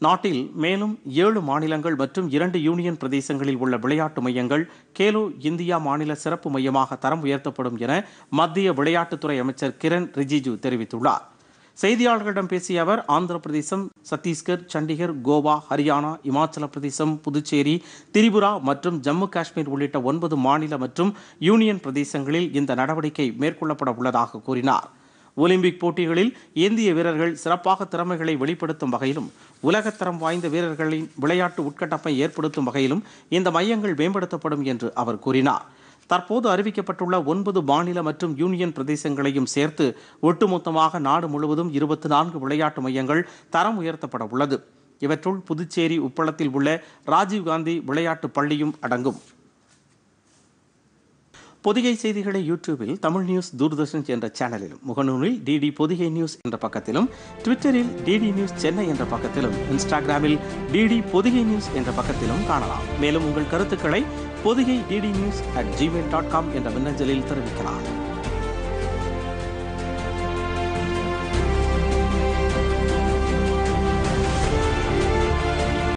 நாட்டில் மேலும் ஏழு மாநிலங்கள் மற்றும் இரண்டு யூனியன் பிரதேசங்களில் உள்ள விளையாட்டு மையங்கள் கேலோ இந்தியா மாநில சிறப்பு மையமாக தரம் உயர்த்தப்படும் என மத்திய விளையாட்டுத்துறை அமைச்சர் கிரண் ரிஜிஜு தெரிவித்துள்ளார் செய்தியாளர்களிடம் பேசிய அவர் ஆந்திர பிரதேசம் சத்தீஸ்கர் சண்டிகர் கோவா ஹரியானா இமாச்சல பிரதேசம் புதுச்சேரி திரிபுரா மற்றும் ஜம்மு காஷ்மீர் உள்ளிட்ட ஒன்பது மாநில மற்றும் யூனியன் பிரதேசங்களில் இந்த நடவடிக்கை மேற்கொள்ளப்பட உள்ளதாக கூறினார் ஒலிம்பிக் போட்டிகளில் இந்திய வீரர்கள் சிறப்பாக திறமைகளை வெளிப்படுத்தும் வகையிலும் உலகத்தரம் வாய்ந்த வீரர்களின் விளையாட்டு உட்கட்டப்பை ஏற்படுத்தும் வகையிலும் இந்த மையங்கள் மேம்படுத்தப்படும் என்று அவர் கூறினார் தற்போது அறிவிக்கப்பட்டுள்ள ஒன்பது மாநில மற்றும் யூனியன் பிரதேசங்களையும் சேர்த்து ஒட்டுமொத்தமாக நாடு முழுவதும் இருபத்தி நான்கு விளையாட்டு மையங்கள் தரம் உயர்த்தப்பட உள்ளது இவற்றுள் புதுச்சேரி உப்பளத்தில் உள்ள ராஜீவ்காந்தி விளையாட்டு பள்ளியும் அடங்கும் பொதிகை செய்திகளை யூடியூபில் தமிழ் நியூஸ் தூர்தர்ஷன் என்ற சேனலிலும் முகநூலில் டிடி பொதிகை நியூஸ் என்ற பக்கத்திலும் ட்விட்டரில் டிடி நியூஸ் சென்னை என்ற பக்கத்திலும் இன்ஸ்டாகிராமில் டிடி பொதிகை நியூஸ் என்ற பக்கத்திலும் காணலாம் மேலும் உங்கள் கருத்துக்களை Podhigai DD news at gmail dot com என்ற மின்னஞ்சலில் தெரிவிக்கலாம்